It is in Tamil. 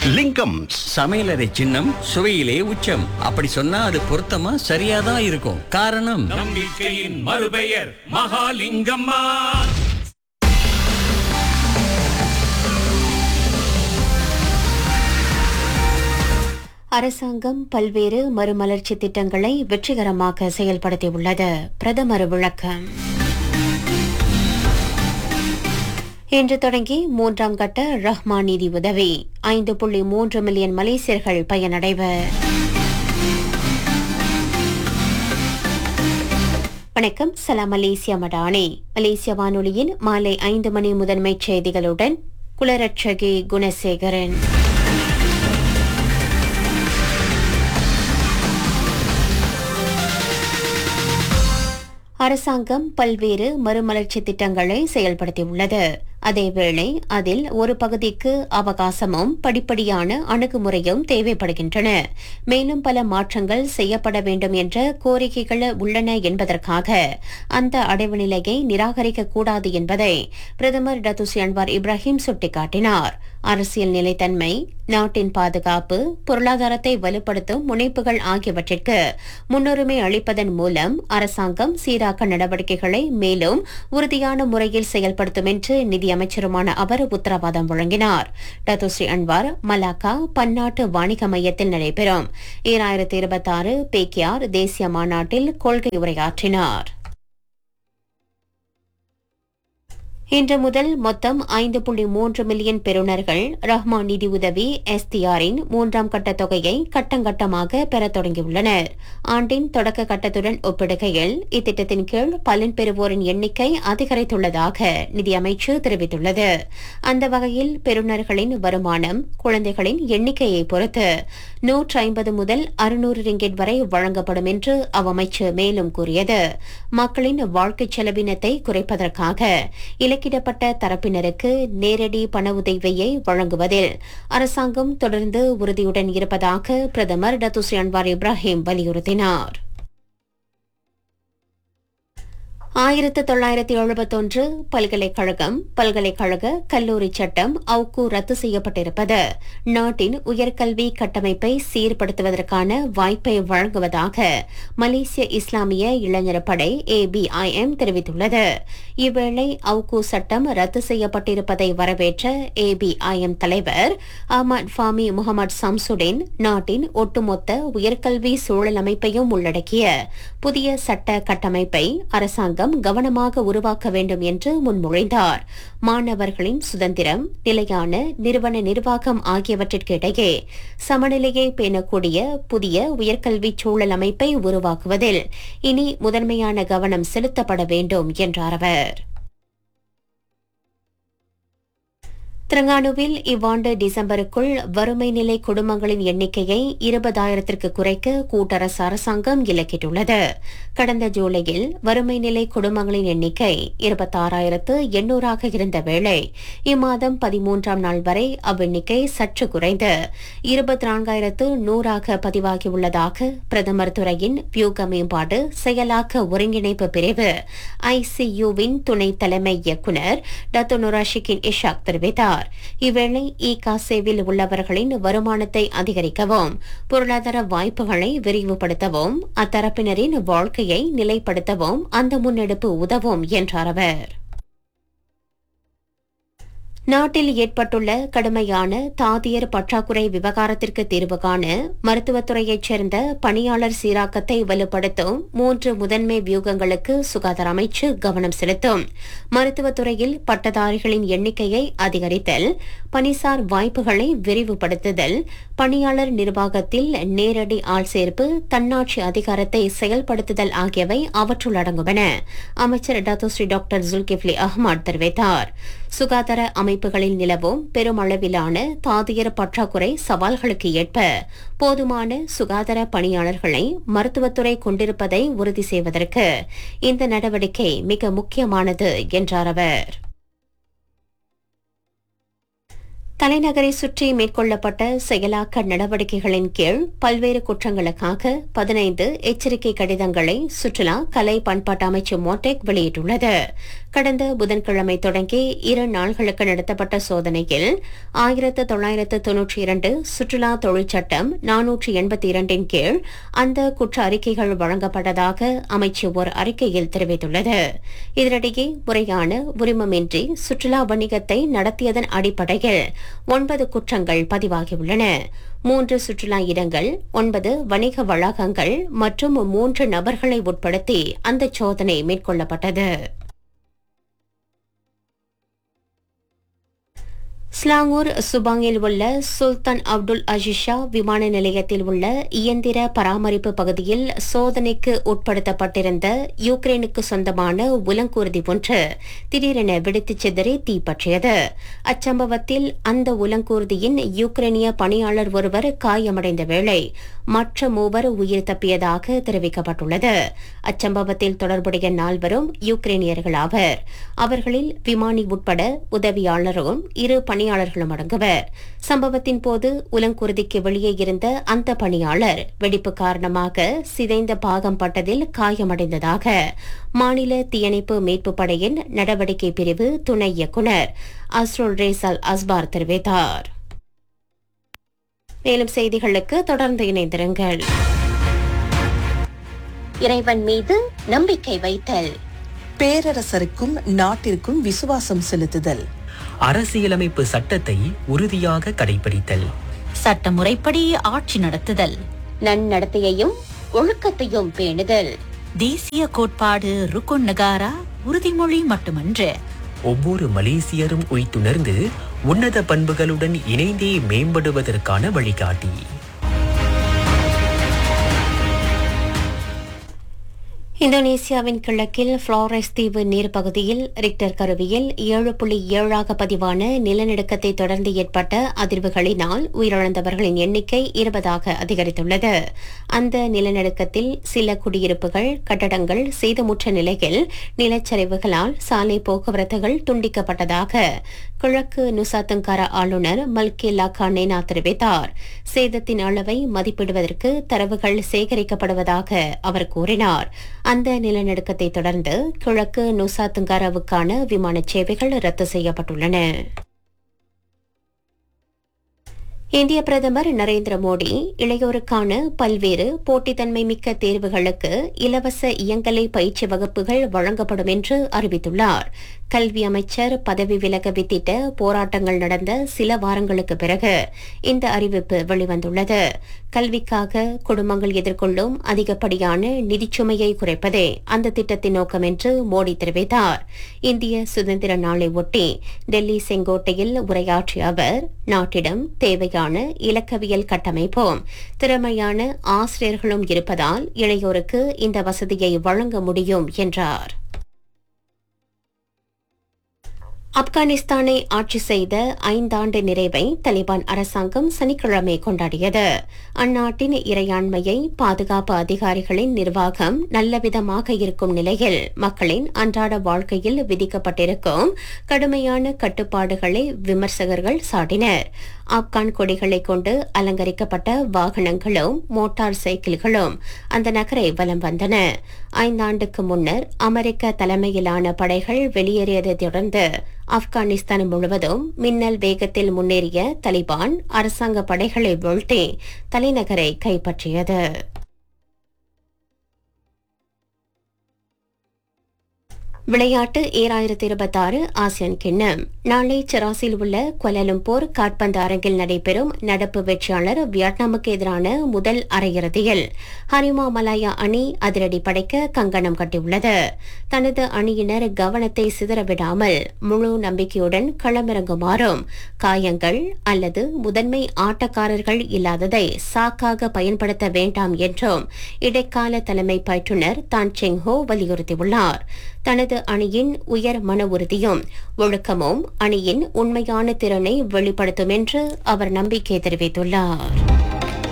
லிங்கம் சமையலறை சின்னம் சுவையிலே உச்சம் அப்படி சொன்னா அது பொருத்தமா சரியாதான் இருக்கும் காரணம் நம்பிக்கையின் மறுபெயர் மகாலிங்கம்மா அரசாங்கம் பல்வேறு மறுமலர்ச்சி திட்டங்களை வெற்றிகரமாக செயல்படுத்தியுள்ளது பிரதமர் விளக்கம் இன்று தொடங்கி மூன்றாம் கட்ட ரஹ்மான் நிதி உதவி ஐந்து புள்ளி மூன்று மில்லியன் மலேசியர்கள் பயனடைவர் வணக்கம் சலாம் மலேசியா மடானே மலேசிய வானொலியின் மாலை ஐந்து மணி முதன்மைச் செய்திகளுடன் குலரட்சகி குணசேகரன் அரசாங்கம் பல்வேறு மறுமலர்ச்சி திட்டங்களை செயல்படுத்தியுள்ளது அதேவேளை அதில் ஒரு பகுதிக்கு அவகாசமும் படிப்படியான அணுகுமுறையும் தேவைப்படுகின்றன மேலும் பல மாற்றங்கள் செய்யப்பட வேண்டும் என்ற கோரிக்கைகள் உள்ளன என்பதற்காக அந்த அடைவு நிலையை நிராகரிக்க கூடாது என்பதை பிரதமர் டத்துசி அன்வார் இப்ராஹிம் சுட்டிக்காட்டினார் அரசியல் நிலைத்தன்மை நாட்டின் பாதுகாப்பு பொருளாதாரத்தை வலுப்படுத்தும் முனைப்புகள் ஆகியவற்றிற்கு முன்னுரிமை அளிப்பதன் மூலம் அரசாங்கம் சீராக்க நடவடிக்கைகளை மேலும் உறுதியான முறையில் செயல்படுத்தும் என்று நிதியமைச்சருமான அவர் உத்தரவாதம் வழங்கினார் டத்துஸ்ரீ அன்வார் மலாக்கா பன்னாட்டு வாணிக மையத்தில் நடைபெறும் ஈராயிரத்தி இருபத்தாறு பேக்கியார் தேசிய மாநாட்டில் கொள்கை உரையாற்றினார் இன்று முதல் மொத்தம் ஐந்து புள்ளி மூன்று மில்லியன் பெறுநர்கள் ரஹ்மான் நிதி உதவி எஸ்டிஆரின் மூன்றாம் கட்ட தொகையை கட்டங்கட்டமாக பெறத் தொடங்கியுள்ளனர் ஆண்டின் தொடக்க கட்டத்துடன் ஒப்பிடுகையில் இத்திட்டத்தின் கீழ் பலன் பெறுவோரின் எண்ணிக்கை அதிகரித்துள்ளதாக நிதியமைச்சு தெரிவித்துள்ளது அந்த வகையில் பெறுநர்களின் வருமானம் குழந்தைகளின் எண்ணிக்கையை பொறுத்து நூற்று ஐம்பது முதல் அறுநூறு ரிங்கெட் வரை வழங்கப்படும் என்று அவ்வமைச்சு மேலும் கூறியது மக்களின் வாழ்க்கைச் செலவினத்தை குறைப்பதற்காக இலக்கிடப்பட்ட தரப்பினருக்கு நேரடி பண உதவியை வழங்குவதில் அரசாங்கம் தொடர்ந்து உறுதியுடன் இருப்பதாக பிரதமர் டத்துஸ்ரீ அன்வார் இப்ராஹிம் வலியுறுத்தினார் ஆயிரத்து தொள்ளாயிரத்தி எழுபத்தொன்று பல்கலைக்கழகம் பல்கலைக்கழக கல்லூரி சட்டம் அவுக்கு ரத்து செய்யப்பட்டிருப்பது நாட்டின் உயர்கல்வி கட்டமைப்பை சீர்படுத்துவதற்கான வாய்ப்பை வழங்குவதாக மலேசிய இஸ்லாமிய இளைஞர் படை ஏபிஐஎம் தெரிவித்துள்ளது இவ்வேளை அவுக்கு சட்டம் ரத்து செய்யப்பட்டிருப்பதை வரவேற்ற ஏபிஐஎம் தலைவர் அஹமத் ஃபாமி முகமது சம்சுடின் நாட்டின் ஒட்டுமொத்த உயர்கல்வி சூழல் அமைப்பையும் உள்ளடக்கிய புதிய சட்ட கட்டமைப்பை அரசாங்கம் கவனமாக உருவாக்க வேண்டும் என்று முன்மொழிந்தார் மாணவர்களின் சுதந்திரம் நிலையான நிறுவன நிர்வாகம் ஆகியவற்றிற்கு இடையே சமநிலையை பேணக்கூடிய புதிய உயர்கல்வி சூழல் அமைப்பை உருவாக்குவதில் இனி முதன்மையான கவனம் செலுத்தப்பட வேண்டும் என்றார் அவர் திரங்கானுவில் இவ்வாண்டு டிசம்பருக்குள் வறுமை நிலை குடும்பங்களின் எண்ணிக்கையை இருபதாயிரத்திற்கு குறைக்க கூட்டரசு அரசாங்கம் இலக்கிட்டுள்ளது கடந்த ஜூலையில் வறுமை நிலை குடும்பங்களின் எண்ணிக்கை இருபத்தாறாயிரத்து எண்ணூறாக இருந்த வேளை இம்மாதம் பதிமூன்றாம் நாள் வரை அவ்வெண்ணிக்கை சற்று குறைந்து இருபத்தி நான்காயிரத்து நூறாக பதிவாகியுள்ளதாக பிரதமர் துறையின் வியூக மேம்பாடு செயலாக்க ஒருங்கிணைப்பு பிரிவு ஐசியுவின் துணை தலைமை இயக்குநர் டத்து நுராஷிகின் இஷாக் தெரிவித்தார் இவ்வேளை இ காசேவில் உள்ளவர்களின் வருமானத்தை அதிகரிக்கவும் பொருளாதார வாய்ப்புகளை விரிவுபடுத்தவும் அத்தரப்பினரின் வாழ்க்கையை நிலைப்படுத்தவும் அந்த முன்னெடுப்பு உதவும் என்றார் அவர் நாட்டில் ஏற்பட்டுள்ள கடுமையான தாதியர் பற்றாக்குறை விவகாரத்திற்கு தீர்வு காண மருத்துவத்துறையைச் சேர்ந்த பணியாளர் சீராக்கத்தை வலுப்படுத்தும் மூன்று முதன்மை வியூகங்களுக்கு சுகாதார அமைச்சு கவனம் செலுத்தும் மருத்துவத்துறையில் பட்டதாரிகளின் எண்ணிக்கையை அதிகரித்தல் பணிசார் வாய்ப்புகளை விரிவுபடுத்துதல் பணியாளர் நிர்வாகத்தில் நேரடி ஆள் சேர்ப்பு தன்னாட்சி அதிகாரத்தை செயல்படுத்துதல் ஆகியவை அவற்றுள் அடங்குவன அமைச்சர் டத்தோஸ்ரீ டாக்டர் ஜுல்கிப்லி அஹ்மத் தெரிவித்தார் சுகாதார அமைப்புகளில் நிலவும் பெருமளவிலான தாதியர் பற்றாக்குறை சவால்களுக்கு ஏற்ப போதுமான சுகாதார பணியாளர்களை மருத்துவத்துறை கொண்டிருப்பதை உறுதி செய்வதற்கு இந்த நடவடிக்கை மிக முக்கியமானது என்றார் அவர் தலைநகரை சுற்றி மேற்கொள்ளப்பட்ட செயலாக்க நடவடிக்கைகளின் கீழ் பல்வேறு குற்றங்களுக்காக பதினைந்து எச்சரிக்கை கடிதங்களை சுற்றுலா கலை பண்பாட்டு அமைச்சு மோட்டெக் வெளியிட்டுள்ளது கடந்த புதன்கிழமை தொடங்கி இரு நாள்களுக்கு நடத்தப்பட்ட சோதனையில் ஆயிரத்து தொள்ளாயிரத்து தொன்னூற்றி இரண்டு சுற்றுலா தொழிற்சட்டம் நானூற்றி எண்பத்தி இரண்டின் கீழ் அந்த குற்ற அறிக்கைகள் வழங்கப்பட்டதாக அமைச்சு ஒரு அறிக்கையில் தெரிவித்துள்ளது இதனிடையே முறையான உரிமமின்றி சுற்றுலா வணிகத்தை நடத்தியதன் அடிப்படையில் ஒன்பது குற்றங்கள் பதிவாகியுள்ளன மூன்று சுற்றுலா இடங்கள் ஒன்பது வணிக வளாகங்கள் மற்றும் மூன்று நபர்களை உட்படுத்தி அந்த சோதனை மேற்கொள்ளப்பட்டது ஸ்லாங்கூர் சுபாங்கில் உள்ள சுல்தான் அப்துல் அஜிஷா விமான நிலையத்தில் உள்ள இயந்திர பராமரிப்பு பகுதியில் சோதனைக்கு உட்படுத்தப்பட்டிருந்த யுக்ரைனுக்கு சொந்தமான உலங்கூர்தி ஒன்று திடீரென வெடித்துச் சிதறி தீப்பற்றியது அச்சம்பவத்தில் அந்த உலங்கூர்தியின் யுக்ரைனிய பணியாளர் ஒருவர் காயமடைந்த வேளை மற்ற மூவர் உயிர் தப்பியதாக தெரிவிக்கப்பட்டுள்ளது அச்சம்பவத்தில் தொடர்புடைய நால்வரும் யுக்ரைனியர்கள் ஆவர் அவர்களில் விமானி உட்பட உதவியாளரும் இரு பணியாளர்களும் அடங்குவர் சம்பவத்தின் போது உலங்குருதிக்கு வெளியே இருந்த அந்த பணியாளர் வெடிப்பு காரணமாக சிதைந்த பாகம் பட்டதில் காயமடைந்ததாக மாநில தீயணைப்பு மீட்பு படையின் நடவடிக்கை பிரிவு துணை இயக்குநர் அஸ்ரோல் ரேசல் அஸ்பார் தெரிவித்தார் மேலும் செய்திகளுக்கு தொடர்ந்து இணைந்திருங்கள் இறைவன் மீது நம்பிக்கை வைத்தல் பேரரசருக்கும் நாட்டிற்கும் விசுவாசம் செலுத்துதல் அரசியலமைப்பு சட்டத்தை உறுதியாக கடைபிடித்தல் சட்டமுறைப்படி ஆட்சி நடத்துதல் நன்னடத்தையையும் ஒழுக்கத்தையும் பேணுதல் தேசிய கோட்பாடு ருக்குன் நகாரா உறுதிமொழி மட்டுமன்று ஒவ்வொரு மலேசியரும் உய்த்துணர்ந்து உன்னத பண்புகளுடன் இணைந்தே மேம்படுவதற்கான வழிகாட்டி இந்தோனேசியாவின் கிழக்கில் புளோரஸ் தீவு நீர்ப்பகுதியில் ரிக்டர் கருவியில் ஏழு புள்ளி ஏழாக பதிவான நிலநடுக்கத்தை தொடர்ந்து ஏற்பட்ட அதிர்வுகளினால் உயிரிழந்தவர்களின் எண்ணிக்கை இருபதாக அதிகரித்துள்ளது அந்த நிலநடுக்கத்தில் சில குடியிருப்புகள் கட்டடங்கள் சேதமுற்ற நிலையில் நிலச்சரிவுகளால் சாலை போக்குவரத்துகள் துண்டிக்கப்பட்டதாக கிழக்கு நுசாத்தங்கார ஆளுநர் மல்கேலா கானேனா தெரிவித்தார் சேதத்தின் அளவை மதிப்பிடுவதற்கு தரவுகள் சேகரிக்கப்படுவதாக அவர் கூறினார் அந்த நிலநடுக்கத்தை தொடர்ந்து கிழக்கு நுசாத்துங்காராவுக்கான விமான சேவைகள் ரத்து செய்யப்பட்டுள்ளன இந்திய பிரதமர் நரேந்திர மோடி இளையோருக்கான பல்வேறு போட்டித்தன்மை மிக்க தேர்வுகளுக்கு இலவச இயங்கலை பயிற்சி வகுப்புகள் வழங்கப்படும் என்று அறிவித்துள்ளார் கல்வி அமைச்சர் பதவி விலக வித்திட்ட போராட்டங்கள் நடந்த சில வாரங்களுக்கு பிறகு இந்த அறிவிப்பு வெளிவந்துள்ளது கல்விக்காக குடும்பங்கள் எதிர்கொள்ளும் அதிகப்படியான நிதிச்சுமையை குறைப்பதே அந்த திட்டத்தின் நோக்கம் என்று மோடி தெரிவித்தார் இந்திய சுதந்திர நாளை ஒட்டி டெல்லி செங்கோட்டையில் உரையாற்றிய அவர் நாட்டிடம் தேவையான இலக்கவியல் கட்டமைப்பும் திறமையான ஆசிரியர்களும் இருப்பதால் இளையோருக்கு இந்த வசதியை வழங்க முடியும் என்றார் ஆப்கானிஸ்தானை ஆட்சி செய்த ஐந்தாண்டு நிறைவை தலிபான் அரசாங்கம் சனிக்கிழமை கொண்டாடியது அந்நாட்டின் இறையாண்மையை பாதுகாப்பு அதிகாரிகளின் நிர்வாகம் நல்லவிதமாக இருக்கும் நிலையில் மக்களின் அன்றாட வாழ்க்கையில் விதிக்கப்பட்டிருக்கும் கடுமையான கட்டுப்பாடுகளை விமர்சகர்கள் சாட்டினர் ஆப்கான் கொடிகளை கொண்டு அலங்கரிக்கப்பட்ட வாகனங்களும் மோட்டார் சைக்கிள்களும் அந்த நகரை வலம் வந்தன ஐந்தாண்டுக்கு முன்னர் அமெரிக்க தலைமையிலான படைகள் வெளியேறியதைத் தொடர்ந்து ஆப்கானிஸ்தான் முழுவதும் மின்னல் வேகத்தில் முன்னேறிய தலிபான் அரசாங்க படைகளை வீழ்த்தி தலைநகரை கைப்பற்றியது விளையாட்டு ஏழாயிரத்தி இருபத்தாறு ஆசியன் கிண்ணம் நாளை செராசில் உள்ள கொலலும்பூர் காட்பந்து அரங்கில் நடைபெறும் நடப்பு வெற்றியாளர் வியட்நாமுக்கு எதிரான முதல் அரையிறுதியில் ஹரிமா மலாயா அணி அதிரடி படைக்க கங்கணம் கட்டியுள்ளது தனது அணியினர் கவனத்தை சிதறவிடாமல் முழு நம்பிக்கையுடன் களமிறங்குமாறும் காயங்கள் அல்லது முதன்மை ஆட்டக்காரர்கள் இல்லாததை சாக்காக பயன்படுத்த வேண்டாம் என்றும் இடைக்கால தலைமை பயிற்றுநர் தான் செங்ஹோ வலியுறுத்தியுள்ளார் தனது அணியின் உயர் மன உறுதியும் ஒழுக்கமும் அணியின் உண்மையான திறனை வெளிப்படுத்தும் என்று அவர் நம்பிக்கை தெரிவித்துள்ளார்